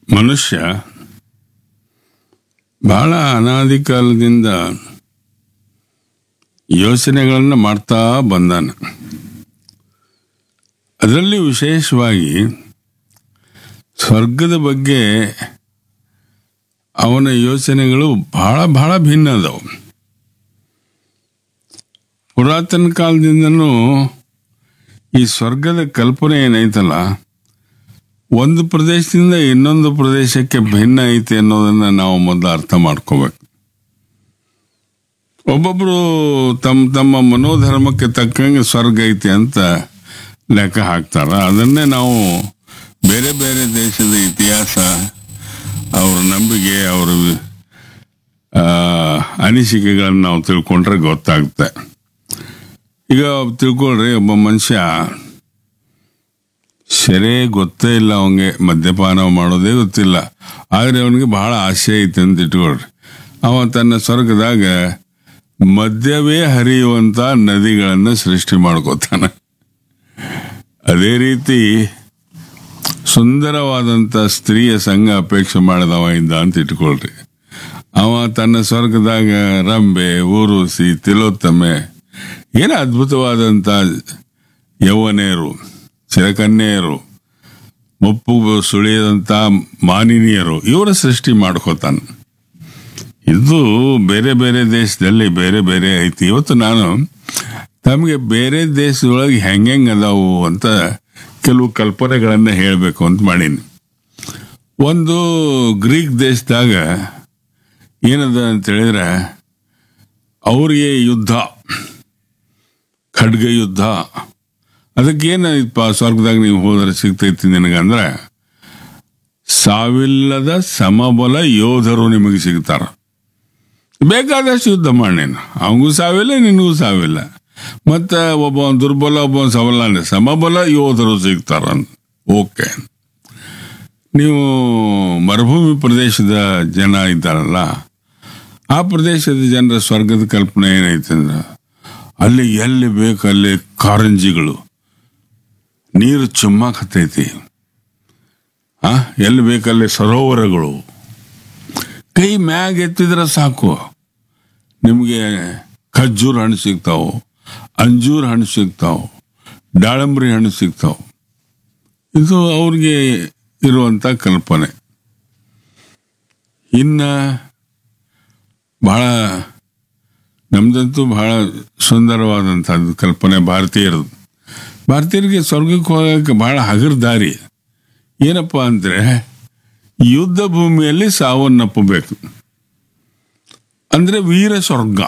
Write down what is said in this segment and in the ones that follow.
ಮನುಷ್ಯ ಬಹಳ ಅನಾದಿ ಕಾಲದಿಂದ ಯೋಚನೆಗಳನ್ನು ಮಾಡ್ತಾ ಬಂದಾನ ಅದರಲ್ಲಿ ವಿಶೇಷವಾಗಿ ಸ್ವರ್ಗದ ಬಗ್ಗೆ ಅವನ ಯೋಚನೆಗಳು ಬಹಳ ಬಹಳ ಭಿನ್ನ ಅದಾವು ಪುರಾತನ ಕಾಲದಿಂದನೂ ಈ ಸ್ವರ್ಗದ ಕಲ್ಪನೆ ಏನೈತಲ್ಲ ಒಂದು ಪ್ರದೇಶದಿಂದ ಇನ್ನೊಂದು ಪ್ರದೇಶಕ್ಕೆ ಭಿನ್ನ ಐತಿ ಅನ್ನೋದನ್ನ ನಾವು ಮೊದಲು ಅರ್ಥ ಮಾಡ್ಕೋಬೇಕು ಒಬ್ಬೊಬ್ರು ತಮ್ಮ ತಮ್ಮ ಮನೋಧರ್ಮಕ್ಕೆ ತಕ್ಕಂಗೆ ಸ್ವರ್ಗ ಐತಿ ಅಂತ ಲೆಕ್ಕ ಹಾಕ್ತಾರ ಅದನ್ನೇ ನಾವು ಬೇರೆ ಬೇರೆ ದೇಶದ ಇತಿಹಾಸ ಅವ್ರ ನಂಬಿಕೆ ಅವ್ರ ಆ, ಅನಿಸಿಕೆಗಳನ್ನ ನಾವು ತಿಳ್ಕೊಂಡ್ರೆ ಗೊತ್ತಾಗುತ್ತೆ ಈಗ ತಿಳ್ಕೊಳ್ರಿ ಒಬ್ಬ ಮನುಷ್ಯ ಸೆರೆ ಗೊತ್ತೇ ಇಲ್ಲ ಅವನಿಗೆ ಮದ್ಯಪಾನ ಮಾಡೋದೇ ಗೊತ್ತಿಲ್ಲ ಆದರೆ ಅವನಿಗೆ ಬಹಳ ಆಸೆ ಐತೆ ಅಂತ ಇಟ್ಕೊಳ್ರಿ ಅವ ತನ್ನ ಸ್ವರ್ಗದಾಗ ಮದ್ಯವೇ ಹರಿಯುವಂತ ನದಿಗಳನ್ನು ಸೃಷ್ಟಿ ಮಾಡ್ಕೋತಾನೆ ಅದೇ ರೀತಿ ಸುಂದರವಾದಂಥ ಸ್ತ್ರೀಯ ಸಂಘ ಅಪೇಕ್ಷೆ ಮಾಡಿದವ ಇದ್ದ ಅಂತ ಇಟ್ಕೊಳ್ರಿ ಅವ ತನ್ನ ಸ್ವರ್ಗದಾಗ ರಂಬೆ ಊರುಸಿ ತಿಲೋತ್ತಮೆ ಏನು ಅದ್ಭುತವಾದಂಥ ಯೌವನೆಯರು ಚಿರಕನ್ಯೆಯರು ಮುಪ್ಪು ಸುಳಿಯದಂಥ ಮಾನಿನಿಯರು ಇವರ ಸೃಷ್ಟಿ ಮಾಡ್ಕೋತಾನೆ ಇದು ಬೇರೆ ಬೇರೆ ದೇಶದಲ್ಲಿ ಬೇರೆ ಬೇರೆ ಐತಿ ಇವತ್ತು ನಾನು ತಮಗೆ ಬೇರೆ ದೇಶದೊಳಗೆ ಹೆಂಗೆಂಗ್ ಅದಾವು ಅಂತ ಕೆಲವು ಕಲ್ಪನೆಗಳನ್ನು ಹೇಳಬೇಕು ಅಂತ ಮಾಡೀನಿ ಒಂದು ಗ್ರೀಕ್ ದೇಶದಾಗ ಏನದ ಅಂತ ಹೇಳಿದ್ರೆ ಅವ್ರಿಗೆ ಯುದ್ಧ ಖಡ್ಗ ಯುದ್ಧ ಅದಕ್ಕೇನಪ್ಪ ಸ್ವರ್ಗದಾಗ ನೀವು ಹೋದ್ರೆ ಸಿಗ್ತೈತಿ ನಿನಗಂದ್ರೆ ಸಾವಿಲ್ಲದ ಸಮಬಲ ಯೋಧರು ನಿಮಗೆ ಸಿಗ್ತಾರ ಬೇಕಾದಷ್ಟು ಯುದ್ಧ ಮಾಡಿ ನೀನು ಅವನಿಗೂ ಸಾವಿಲ್ಲ ನಿನಗೂ ಸಾವಿಲ್ಲ ಮತ್ತೆ ಒಬ್ಬ ದುರ್ಬಲ ಒಬ್ಬ ಸಬಲ ಅಂದ್ರೆ ಸಮಬಲ ಯೋಧರು ಸಿಗ್ತಾರ ಓಕೆ ನೀವು ಮರುಭೂಮಿ ಪ್ರದೇಶದ ಜನ ಇದ್ದಾರಲ್ಲ ಆ ಪ್ರದೇಶದ ಜನರ ಸ್ವರ್ಗದ ಕಲ್ಪನೆ ಏನೈತೆ ಅಂದ್ರೆ ಅಲ್ಲಿ ಎಲ್ಲಿ ಬೇಕು ಅಲ್ಲಿ ಕಾರಂಜಿಗಳು ನೀರು ಚುಮ್ಮಾಕತ್ತೈತಿ ಆ ಎಲ್ಲಿ ಬೇಕಲ್ಲಿ ಸರೋವರಗಳು ಕೈ ಮ್ಯಾಗ ಎತ್ತಿದ್ರೆ ಸಾಕು ನಿಮಗೆ ಖಜ್ಜೂರ್ ಹಣ್ಣು ಸಿಗ್ತಾವು ಅಂಜೂರ್ ಹಣ್ಣು ಸಿಗ್ತಾವು ದಾಳಂಬ್ರಿ ಹಣ್ಣು ಸಿಗ್ತಾವು ಇದು ಅವ್ರಿಗೆ ಇರುವಂತ ಕಲ್ಪನೆ ಇನ್ನ ಬಹಳ ನಮ್ದಂತೂ ಬಹಳ ಸುಂದರವಾದಂಥದ್ದು ಕಲ್ಪನೆ ಭಾರತೀಯರದು ಭಾರತೀಯರಿಗೆ ಸ್ವರ್ಗಕ್ಕೆ ಹೋಗಕ್ಕೆ ಬಹಳ ಹಗರ್ ದಾರಿ ಏನಪ್ಪ ಅಂದ್ರೆ ಯುದ್ಧ ಭೂಮಿಯಲ್ಲಿ ಸಾವನ್ನಪ್ಪಬೇಕು ಅಂದ್ರೆ ವೀರ ಸ್ವರ್ಗ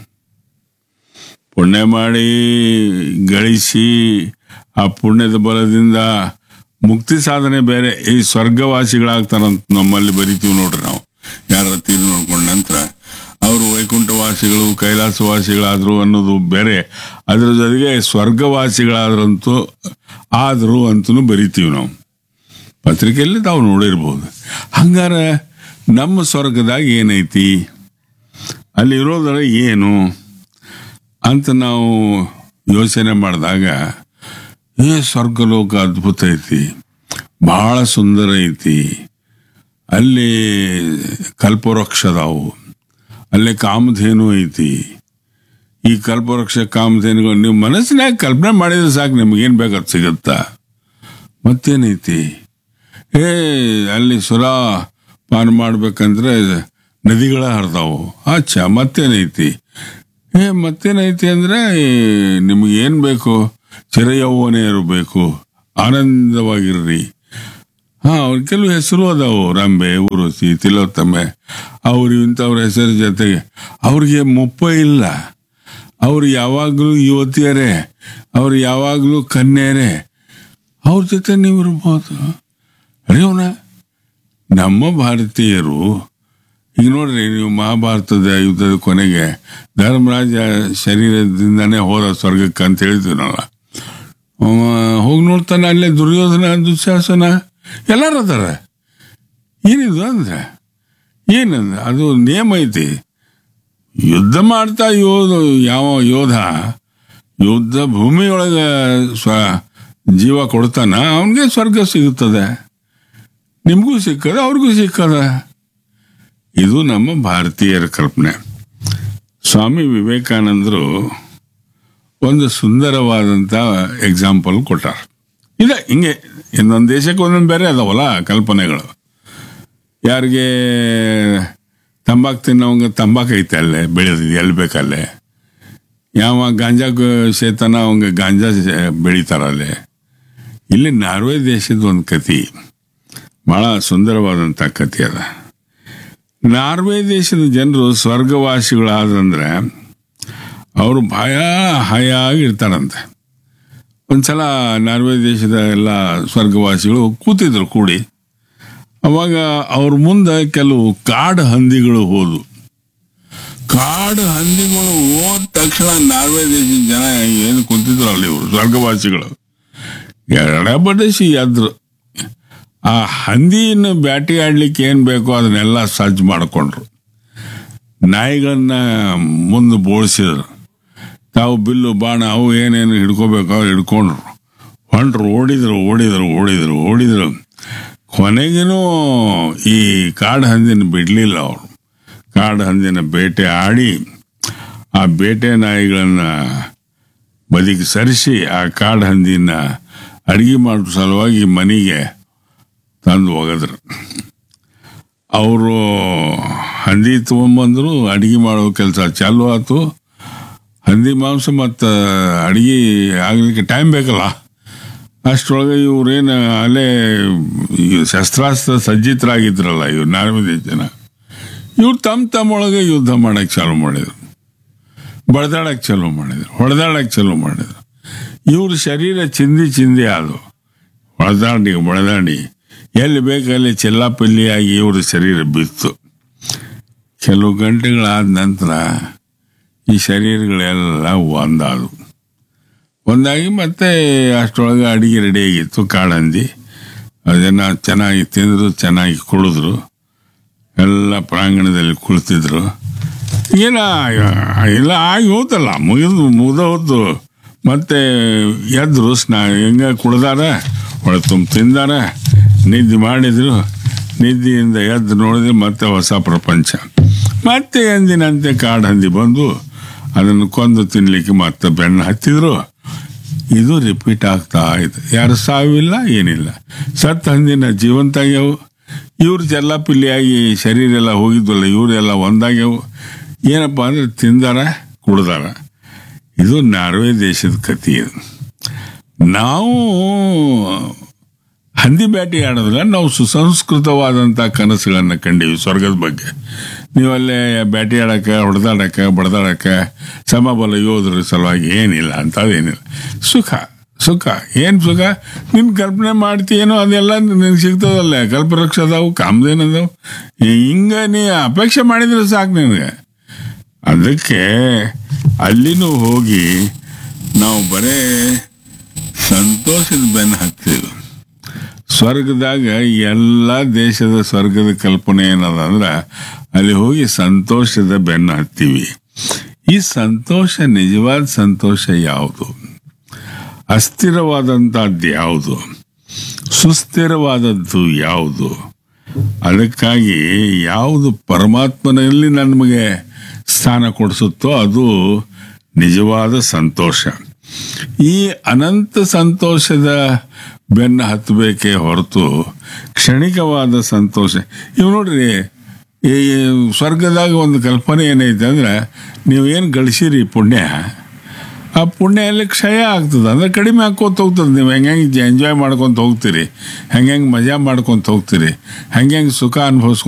ಪುಣ್ಯ ಮಾಡಿ ಗಳಿಸಿ ಆ ಪುಣ್ಯದ ಬಲದಿಂದ ಮುಕ್ತಿ ಸಾಧನೆ ಬೇರೆ ಈ ಸ್ವರ್ಗವಾಸಿಗಳಾಗ್ತಾರಂತ ನಮ್ಮಲ್ಲಿ ಬರಿತೀವಿ ನೋಡ್ರಿ ನಾವು ಯಾರ ತೀರ್ದು ನೋಡ್ಕೊಂಡ ನಂತರ ಅವರು ವೈಕುಂಠವಾಸಿಗಳು ಕೈಲಾಸವಾಸಿಗಳಾದ್ರು ಅನ್ನೋದು ಬೇರೆ ಅದ್ರ ಜೊತೆಗೆ ಸ್ವರ್ಗವಾಸಿಗಳಾದ್ರಂತೂ ಆದ್ರು ಅಂತೂ ಬರಿತೀವಿ ನಾವು ಪತ್ರಿಕೆಯಲ್ಲಿ ತಾವು ನೋಡಿರ್ಬೋದು ಹಂಗಾರ ನಮ್ಮ ಸ್ವರ್ಗದಾಗ ಏನೈತಿ ಅಲ್ಲಿ ಇರೋದರ ಏನು ಅಂತ ನಾವು ಯೋಚನೆ ಮಾಡಿದಾಗ ಏ ಸ್ವರ್ಗಲೋಕ ಅದ್ಭುತ ಐತಿ ಬಹಳ ಸುಂದರ ಐತಿ ಅಲ್ಲಿ ಕಲ್ಪವೃಕ್ಷ ಅದಾವು ಅಲ್ಲಿ ಕಾಮಧೇನು ಐತಿ ಈ ಕಲ್ಪವೃಕ್ಷ ಕಾಮಧೇನುಗಳು ನೀವು ಮನಸ್ಸಿನಾಗ ಕಲ್ಪನೆ ಮಾಡಿದ್ರೆ ಸಾಕು ನಿಮ್ಗೇನು ಬೇಕಾದ್ ಸಿಗುತ್ತಾ ಮತ್ತೇನೈತಿ ಏ ಅಲ್ಲಿ ಸುರ ಪಾನ ಮಾಡ್ಬೇಕಂದ್ರೆ ನದಿಗಳ ಹರಿದಾವು ಅಚ್ಚ ಮತ್ತೇನೈತಿ ಏ ಮತ್ತೇನೈತಿ ಅಂದ್ರೆ ನಿಮ್ಗೆ ಏನ್ ಬೇಕು ಚಿರಯೌವನೆ ಇರಬೇಕು ಆನಂದವಾಗಿರ್ರಿ ಹಾ ಅವ್ರ ಕೆಲವು ಹೆಸರು ಅದಾವು ರಂಬೆ ಊರುಸಿ ತಿಲೋತ್ತಮೆ ಅವ್ರು ಇಂಥವ್ರ ಹೆಸರು ಜೊತೆಗೆ ಅವ್ರಿಗೆ ಮುಪ್ಪ ಇಲ್ಲ ಅವ್ರು ಯಾವಾಗಲೂ ಯುವತಿಯರೇ ಅವ್ರು ಯಾವಾಗಲೂ ಕನ್ಯರೇ ಅವ್ರ ಜೊತೆ ನೀವು ಇರ್ಬೋದು ಅರಿಯೋಣ ನಮ್ಮ ಭಾರತೀಯರು ಈಗ ನೋಡ್ರಿ ನೀವು ಮಹಾಭಾರತದ ಯುದ್ಧದ ಕೊನೆಗೆ ಧರ್ಮರಾಜ ಶರೀರದಿಂದನೇ ಹೋದ ಸ್ವರ್ಗಕ್ಕೆ ಅಂತ ಹೇಳ್ತೀವಿ ನಾವು ಹೋಗಿ ನೋಡ್ತಾನೆ ಅಲ್ಲೇ ದುರ್ಯೋಧನ ದುಶ್ಯಾಸನ ಎಲ್ಲರೂ ಅದಾರ ಏನಿದು ಅಂದ್ರೆ ಏನಂದ್ರೆ ಅದು ನೇಮ ಐತಿ ಯುದ್ಧ ಮಾಡ್ತಾ ಯೋಧ ಯಾವ ಯೋಧ ಯುದ್ಧ ಭೂಮಿಯೊಳಗೆ ಸ್ವ ಜೀವ ಕೊಡ್ತಾನ ಅವನಿಗೆ ಸ್ವರ್ಗ ಸಿಗುತ್ತದೆ ನಿಮಗೂ ಸಿಕ್ಕದ ಅವ್ರಿಗೂ ಸಿಕ್ಕದ ಇದು ನಮ್ಮ ಭಾರತೀಯರ ಕಲ್ಪನೆ ಸ್ವಾಮಿ ವಿವೇಕಾನಂದರು ಒಂದು ಸುಂದರವಾದಂಥ ಎಕ್ಸಾಂಪಲ್ ಕೊಟ್ಟಾರ ಇದೆ ಹಿಂಗೆ ಇನ್ನೊಂದು ದೇಶಕ್ಕೆ ಒಂದೊಂದು ಬೇರೆ ಅದಾವಲ್ಲ ಕಲ್ಪನೆಗಳು ಯಾರಿಗೆ ತಂಬಾಕು ತಿನ್ನೋಂಗ ತಂಬಾಕು ಐತೆ ಅಲ್ಲೇ ಬೆಳೆದಿದೆ ಎಲ್ಲಿ ಬೇಕಲ್ಲೇ ಯಾವ ಗಾಂಜಾ ಸೇತನ ಅವಂಗ ಗಾಂಜಾ ಬೆಳಿತಾರಲ್ಲೇ ಇಲ್ಲಿ ನಾರ್ವೆ ದೇಶದ ಒಂದು ಕತಿ ಭಾಳ ಸುಂದರವಾದಂಥ ಕತಿ ಅದ ನಾರ್ವೆ ದೇಶದ ಜನರು ಸ್ವರ್ಗವಾಸಿಗಳಾದಂದ್ರೆ ಅವರು ಭಯ ಹಯಾಗಿರ್ತಾರಂತೆ ಒಂದ್ಸಲ ನಾರ್ವೆ ದೇಶದ ಎಲ್ಲ ಸ್ವರ್ಗವಾಸಿಗಳು ಕೂತಿದ್ರು ಕೂಡಿ ಅವಾಗ ಅವ್ರ ಮುಂದೆ ಕೆಲವು ಕಾಡು ಹಂದಿಗಳು ಹೋದವು ಕಾಡು ಹಂದಿಗಳು ಹೋದ ತಕ್ಷಣ ನಾರ್ವೆ ದೇಶದ ಜನ ಏನು ಕುಂತಿದ್ರು ಅಲ್ಲಿ ಇವರು ಸ್ವರ್ಗವಾಸಿಗಳು ಎಡೆ ಬಡಿಸಿ ಎದ್ರು ಆ ಹಂದಿಯನ್ನು ಬ್ಯಾಟಿ ಆಡ್ಲಿಕ್ಕೆ ಏನು ಬೇಕೋ ಅದನ್ನೆಲ್ಲ ಸಜ್ಜು ಮಾಡಿಕೊಂಡ್ರು ನಾಯಿಗಳನ್ನ ಮುಂದೆ ಬೋಳಿಸಿದ್ರು ತಾವು ಬಿಲ್ಲು ಬಾಣ ಅವು ಏನೇನು ಹಿಡ್ಕೋಬೇಕೋ ಅವು ಹಿಡ್ಕೊಂಡ್ರು ಹೊಂಟ್ರು ಓಡಿದ್ರು ಓಡಿದ್ರು ಓಡಿದ್ರು ಓಡಿದ್ರು ಕೊನೆಗೇನು ಈ ಕಾಡು ಹಂದಿನ ಬಿಡಲಿಲ್ಲ ಅವರು ಕಾಡು ಹಂದಿನ ಬೇಟೆ ಆಡಿ ಆ ಬೇಟೆ ನಾಯಿಗಳನ್ನ ಬದಿಗೆ ಸರಿಸಿ ಆ ಕಾಡು ಹಂದಿನ ಅಡಿಗೆ ಮಾಡೋ ಸಲುವಾಗಿ ಮನೆಗೆ ತಂದು ಒಗದ್ರು ಅವರು ಹಂದಿ ತೊಗೊಂಬಂದ್ರು ಅಡಿಗೆ ಮಾಡೋ ಕೆಲಸ ಚಾಲು ಆಯ್ತು ಹಂದಿ ಮಾಂಸ ಮತ್ತು ಅಡಿಗೆ ಆಗ್ಲಿಕ್ಕೆ ಟೈಮ್ ಬೇಕಲ್ಲ ಅಷ್ಟರೊಳಗೆ ಇವ್ರೇನು ಅಲ್ಲೇ ಈ ಶಸ್ತ್ರಾಸ್ತ್ರ ಸಜ್ಜಿತರಾಗಿದ್ರಲ್ಲ ಇವ್ರು ನಾರ್ವೆ ಜನ ಇವ್ರು ತಮ್ಮ ತಮ್ಮೊಳಗೆ ಯುದ್ಧ ಮಾಡಕ್ಕೆ ಚಾಲು ಮಾಡಿದ್ರು ಬಡ್ದಾಡಕ್ಕೆ ಚಾಲು ಮಾಡಿದ್ರು ಹೊಡೆದಾಡಕ್ಕೆ ಚಾಲು ಮಾಡಿದ್ರು ಇವ್ರ ಶರೀರ ಚಿಂದಿ ಚಿಂದಿ ಆದವು ಹೊಡೆದಾಡಿ ಹೊಡೆದಾಡಿ ಎಲ್ಲಿ ಬೇಕಲ್ಲಿ ಚೆಲ್ಲಾಪಿಲ್ಲಿಯಾಗಿ ಇವ್ರ ಶರೀರ ಬಿತ್ತು ಕೆಲವು ಗಂಟೆಗಳಾದ ನಂತರ ಈ ಶರೀರಗಳೆಲ್ಲ ಒಂದಾದವು ಒಂದಾಗಿ ಮತ್ತೆ ಅಷ್ಟರೊಳಗೆ ಅಡಿಗೆ ರೆಡಿ ಆಗಿತ್ತು ಕಾಳಂದಿ ಅದನ್ನು ಚೆನ್ನಾಗಿ ತಿಂದರು ಚೆನ್ನಾಗಿ ಕುಡಿದ್ರು ಎಲ್ಲ ಪ್ರಾಂಗಣದಲ್ಲಿ ಕುಳಿತಿದ್ರು ಏನ ಇಲ್ಲ ಆಗಿ ಹೋತಲ್ಲ ಮುಗಿದು ಮುಗ್ದ ಹೋತು ಮತ್ತೆ ಎದ್ರು ಸ್ನಾ ಹೆಂಗ ಕುಡ್ದಾರ ಒಳಗೆ ತುಂಬ ತಿಂದಾರ ನಿದ್ದೆ ಮಾಡಿದ್ರು ನಿದ್ದೆಯಿಂದ ಎದ್ದು ನೋಡಿದ್ರೆ ಮತ್ತೆ ಹೊಸ ಪ್ರಪಂಚ ಮತ್ತೆ ಎಂದಿನಂತೆ ಕಾಡು ಹಂದಿ ಬಂದು ಅದನ್ನು ಕೊಂದು ತಿನ್ಲಿಕ್ಕೆ ಮತ್ತೆ ಬೆನ್ನು ಹತ್ತಿದ್ರು ಇದು ರಿಪೀಟ್ ಆಗ್ತಾ ಇದೆ ಯಾರು ಸಾವಿಲ್ಲ ಏನಿಲ್ಲ ಸತ್ತ ಹಂದಿನ ಜೀವಂತ ಆಗ್ಯಾವು ಇವ್ರು ಜಲ್ಲಾಪಿಲ್ಲಿಯಾಗಿ ಶರೀರ ಎಲ್ಲ ಹೋಗಿದ್ವಲ್ಲ ಇವರೆಲ್ಲ ಒಂದಾಗ್ಯವು ಏನಪ್ಪ ಅಂದ್ರೆ ತಿಂದಾರ ಕುಡ್ದಾರ ಇದು ನಾರ್ವೆ ದೇಶದ ಕಥೆ ಇದು ನಾವು ಹಂದಿ ಬೇಟೆ ಆಡಿದ್ರೆ ನಾವು ಸುಸಂಸ್ಕೃತವಾದಂಥ ಕನಸುಗಳನ್ನು ಕಂಡೀವಿ ಸ್ವರ್ಗದ ಬಗ್ಗೆ ನೀವಲ್ಲೇ ಬೇಟೆ ಆಡಕ್ಕೆ ಹೊಡೆದಾಡಕ್ಕೆ ಬಡ್ದಾಡಕ್ಕೆ ಸಮಬಲ ಯೋಧರ ಸಲುವಾಗಿ ಏನಿಲ್ಲ ಅಂತದೇನಿಲ್ಲ ಸುಖ ಸುಖ ಏನು ಸುಖ ನಿನ್ನ ಕಲ್ಪನೆ ಮಾಡ್ತೀಯೇನೋ ಅದೆಲ್ಲ ನಿನಗೆ ಸಿಗ್ತದಲ್ಲ ಕಲ್ಪವೃಕ್ಷ ಅದಾವು ಕಾಮಧೇನು ಅದಾವು ಹಿಂಗೆ ನೀ ಅಪೇಕ್ಷೆ ಮಾಡಿದ್ರೆ ಸಾಕು ನಿನಗೆ ಅದಕ್ಕೆ ಅಲ್ಲಿನೂ ಹೋಗಿ ನಾವು ಬರೇ ಸಂತೋಷದ ಬೆನ್ನು ಹತ್ತೀವಿ ಸ್ವರ್ಗದಾಗ ಎಲ್ಲ ದೇಶದ ಸ್ವರ್ಗದ ಕಲ್ಪನೆ ಏನದ ಅಂದ್ರೆ ಅಲ್ಲಿ ಹೋಗಿ ಸಂತೋಷದ ಬೆನ್ನು ಹತ್ತೀವಿ ಈ ಸಂತೋಷ ನಿಜವಾದ ಸಂತೋಷ ಯಾವುದು ಅಸ್ಥಿರವಾದಂಥದ್ದು ಯಾವುದು ಸುಸ್ಥಿರವಾದದ್ದು ಯಾವುದು ಅದಕ್ಕಾಗಿ ಯಾವುದು ಪರಮಾತ್ಮನಲ್ಲಿ ನಮಗೆ ಸ್ಥಾನ ಕೊಡಿಸುತ್ತೋ ಅದು ನಿಜವಾದ ಸಂತೋಷ ಈ ಅನಂತ ಸಂತೋಷದ ಬೆನ್ನು ಹತ್ತಬೇಕೇ ಹೊರತು ಕ್ಷಣಿಕವಾದ ಸಂತೋಷ ಇವು ನೋಡ್ರಿ ಈ ಸ್ವರ್ಗದಾಗ ಒಂದು ಕಲ್ಪನೆ ಏನೈತೆ ಅಂದ್ರೆ ನೀವು ಏನು ಗಳಿಸಿರಿ ಪುಣ್ಯ ಆ ಪುಣ್ಯ ಎಲ್ಲ ಕ್ಷಯ ಆಗ್ತದೆ ಅಂದ್ರೆ ಕಡಿಮೆ ಹಾಕೋತ ಹೋಗ್ತದೆ ನೀವು ಹೆಂಗೆ ಹೆಂಗೆ ಎಂಜಾಯ್ ಮಾಡ್ಕೊತ ಹೋಗ್ತೀರಿ ಹೆಂಗೆ ಹೆಂಗೆ ಮಜಾ ಮಾಡ್ಕೊತ ಹೋಗ್ತೀರಿ ಹೆಂಗೆ ಹೆಂಗೆ ಸುಖ ಅನುಭವಿಸ್ಕೊಂಡು